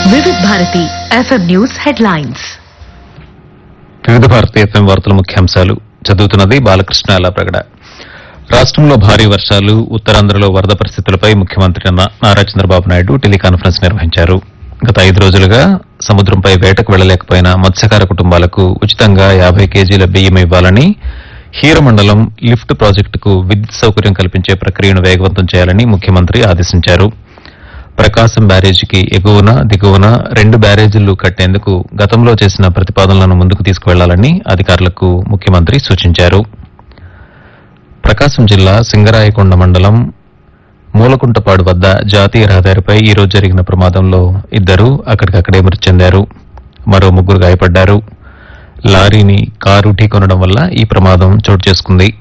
వివిధ Bharati FM news headlines వివిధ భారతీయ FM వార్తల ముఖ్యాంశాలు చదువుతున్నది బాలకృష్ణ ప్రగడ రాష్ట్రంలో భారీ వర్షాలు ఉత్తరాంధ్రలో వరద పరిస్థితులపై ముఖ్యమంత్రి నా- నారా చంద్రబాబు నాయుడు టెలికాన్ఫరెన్స్ నిర్వహించారు గత ఐదు రోజులుగా సముద్రంపై వేటకు వెళ్లలేకపోయిన మత్స్యకార కుటుంబాలకు ఉచితంగా యాభై కేజీల బియ్యం ఇవ్వాలని హీరమండలం లిఫ్ట్ ప్రాజెక్టుకు విద్యుత్ సౌకర్యం కల్పించే ప్రక్రియను వేగవంతం చేయాలని ముఖ్యమంత్రి ఆదేశించారు ప్రకాశం బ్యారేజీకి ఎగువన దిగువన రెండు బ్యారేజీలు కట్టేందుకు గతంలో చేసిన ప్రతిపాదనలను ముందుకు తీసుకువెళ్లాలని అధికారులకు ముఖ్యమంత్రి సూచించారు ప్రకాశం జిల్లా సింగరాయకొండ మండలం మూలకుంటపాడు వద్ద జాతీయ రహదారిపై ఈ రోజు జరిగిన ప్రమాదంలో ఇద్దరు అక్కడికక్కడే మృతి చెందారు మరో ముగ్గురు గాయపడ్డారు లారీని కారు ఢీకొనడం వల్ల ఈ ప్రమాదం చోటు చేసుకుంది